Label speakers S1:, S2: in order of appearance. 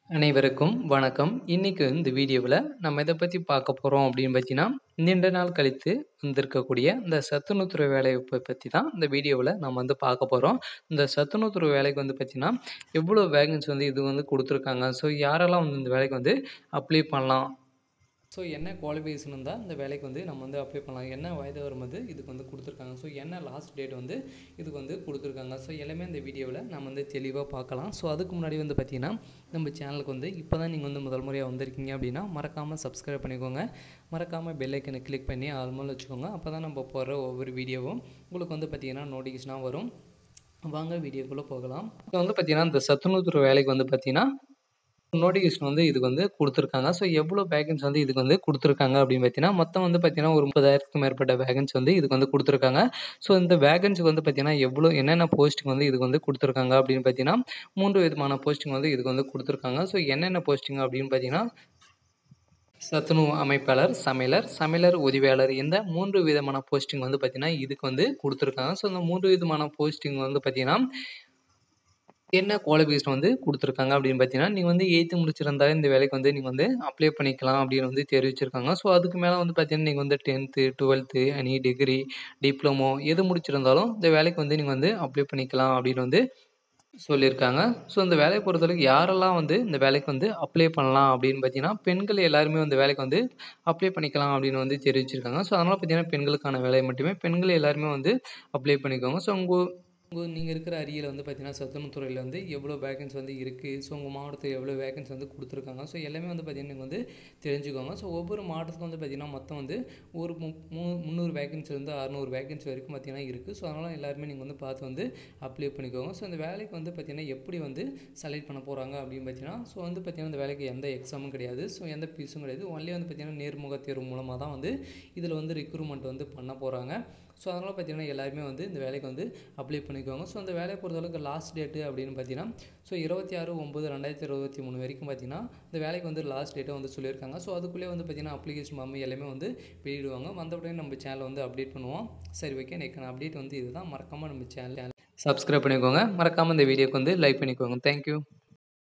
S1: அனைவருக்கும் வணக்கம். இன்னைக்கு இந்த வீடியோவுல நம்ம எத பத்தி பார்க்க போறோம் அப்படின்னு பார்த்தீங்கன்னா, நீண்ட நாள் கழித்து வந்திருக்கக்கூடிய இந்த சத்துணவுத்துறை வேலைவாய்ப்ப பத்தி தான் இந்த வீடியோவுல நம்ம வந்து பார்க்க போறோம். இந்த சத்துணவுத்துறை வேலைக்கு வந்து பார்த்தீங்கன்னா, எவ்வளோ வேகன்சி வந்து இது வந்து குடுத்துருக்காங்க. ஸோ யாரெல்லாம் வந்து இந்த வேலைக்கு வந்து அப்ளை பண்ணலாம்? ஸோ என்ன குவாலிஃபிகேஷன் இருந்தா இந்த வேலைக்கு வந்து நம்ம வந்து அப்ளை பண்ணலாம். என்ன வயது வரம்பு வந்து இதுக்கு வந்து குடுத்துருக்காங்க. ஸோ என்ன லாஸ்ட் டேட் வந்து இதுக்கு வந்து குடுத்துருக்காங்க. ஸோ எல்லாமே இந்த வீடியோவுல நம்ம வந்து தெளிவா பார்க்கலாம். ஸோ அதுக்கு முன்னாடி வந்து பார்த்தீங்கன்னா, நம்ம சேனலுக்கு வந்து இப்போ தான் நீங்க வந்து முதல் முறையா வந்திருக்கீங்க அப்படின்னா, மறக்காம சப்ஸ்கிரைப் பண்ணிக்கோங்க. மறக்காம பெல் ஐக்கன கிளிக் பண்ணி ஆல் மேல வச்சுக்கோங்க. அப்போ தான் நம்ம போடுற ஒவ்வொரு வீடியோவும் உங்களுக்கு வந்து பார்த்தீங்கன்னா, நோட்டிஃபிகேஷனா வரும். வாங்க வீடியோக்குள்ள போகலாம். இப்போ வந்து பார்த்தீங்கன்னா, இந்த சத்துணவுத்துறை வேலைக்கு வந்து பார்த்தீங்கன்னா, நோட்டிஃபிகேஷன் வந்து இதுக்கு வந்து குடுத்துருக்காங்க. ஸோ எவ்வளோ வேகன்சி வந்து இதுக்கு வந்து குடுத்துருக்காங்க அப்படின்னு பார்த்தீங்கன்னா, மொத்தம் வந்து பார்த்தீங்கன்னா, ஒரு 30,000க்கும் மேற்பட்ட வேகன்சி வந்து இதுக்கு வந்து குடுத்துருக்காங்க. ஸோ இந்த வேகன்சிக்கு வந்து பார்த்தீங்கன்னா, எவ்வளோ என்னென்ன போஸ்டிங் வந்து இதுக்கு வந்து குடுத்துருக்காங்க அப்படின்னு பார்த்தீங்கன்னா, 3 விதமான போஸ்டிங் வந்து இதுக்கு வந்து குடுத்துருக்காங்க. ஸோ என்னென்ன போஸ்டிங் அப்படின்னு பார்த்தீங்கன்னா, சத்துணவு அமைப்பாளர், சமையலர், சமையலர் உதவியாளர் இந்த 3 விதமான போஸ்டிங் வந்து பார்த்தீங்கன்னா, இதுக்கு வந்து குடுத்துருக்காங்க. ஸோ இந்த 3 விதமான போஸ்டிங் வந்து பார்த்தீங்கன்னா, என்ன குவாலிஃபிகேஷன் வந்து குடுத்துருக்காங்க அப்படின்னு பார்த்தீங்கன்னா, நீங்க வந்து 8த் முடிச்சிருந்தாலே இந்த வேலைக்கு வந்து நீங்க வந்து அப்ளை பண்ணிக்கலாம் அப்படின்னு வந்து தெரிவிச்சிருக்காங்க. ஸோ அதுக்கு மேல வந்து பார்த்தீங்கன்னா, நீங்க வந்து 10த், 12த், எனி டிகிரி, டிப்ளமோ எது முடிச்சிருந்தாலும் இந்த வேலைக்கு வந்து நீங்க வந்து அப்ளை பண்ணிக்கலாம் அப்படின்னு வந்து சொல்லியிருக்காங்க. ஸோ இந்த வேலைய பொறுத்தவரைக்கும் யாரெல்லாம் வந்து இந்த வேலைக்கு வந்து அப்ளை பண்ணலாம் அப்படின்னு பார்த்தீங்கன்னா, பெண்கள் எல்லாருமே இந்த வேலைக்கு வந்து அப்ளை பண்ணிக்கலாம் அப்படின்னு வந்து தெரிவிச்சிருக்காங்க. ஸோ அதனால பார்த்தீங்கன்னா, பெண்களுக்கான வேலை மட்டுமே. பெண்கள் எல்லாருமே வந்து அப்ளை பண்ணிக்கோங்க. ஸோ உங்க உங்க நீங்க இருக்கிற அருகில வந்து பார்த்தீங்கன்னா, சத்துணவுத்துறையில வந்து எவ்வளோ வேகன்சி வந்து இருக்கு. ஸோ உங்க மாவட்டத்துல எவ்வளோ வேகன்சி வந்து குடுத்துருக்காங்க. ஸோ எல்லாமே வந்து பார்த்தீங்கன்னா, நீங்க வந்து தெரிஞ்சுக்கோங்க. ஸோ ஒவ்வொரு மாவட்டத்துக்கும் வந்து பார்த்தீங்கன்னா, மொத்தம் வந்து ஒரு மு மு 300 வேகன்சிலேருந்து 600 வேகன்சி வரைக்கும் பார்த்தீங்கன்னா இருக்கு. ஸோ அதனால எல்லாருமே நீங்க வந்து பார்த்து வந்து அப்ளை பண்ணிக்கோங்க. ஸோ இந்த வேலைக்கு வந்து பார்த்தீங்கன்னா, எப்படி வந்து செலக்ட் பண்ண போறாங்க அப்படின்னு பார்த்தீங்கன்னா, ஸோ வந்து பார்த்தீங்கன்னா, இந்த வேலைக்கு எந்த எக்ஸாமும் கிடையாது. ஸோ எந்த ஃபீஸும் கிடையாது. ஒன்லி வந்து பார்த்தீங்கன்னா, நேர்முக தேர்வு மூலமா தான் வந்து இதில வந்து ரெக்ரூட்மெண்ட் வந்து பண்ண போறாங்க. ஸோ அதனால பார்த்தீங்கன்னா, எல்லாருமே வந்து இந்த வேலைக்கு வந்து அப்ளை பண்ணிக்கோங்க. ஸோ அந்த வேலைய பொறுத்தளவுக்கு லாஸ்ட் டேட்டு அப்படின்னு பார்த்தீங்கன்னா, ஸோ 26/9/2023 வரைக்கும் பார்த்தீங்கன்னா, இந்த வேலைக்கு வந்து லாஸ்ட் டேட்ட வந்து சொல்லியிருக்காங்க. ஸோ அதுக்குள்ளே வந்து பார்த்தீங்கன்னா, அப்ளிகேஷன் ஃபார்ம் எல்லாமே வந்து வெளியிடுவாங்க. வந்த உடனே நம்ம சேனல்ல வந்து அப்டேட் பண்ணுவோம். சரி ஓகே. இன்னைக்கான அப்டேட் வந்து இதுதான். மறக்காம நம்ம சேனல் சப்ஸ்கிரைப் பண்ணிக்கோங்க. மறக்காம இந்த வீடியோக்கு வந்து லைக் பண்ணிக்கோங்க. Thank you.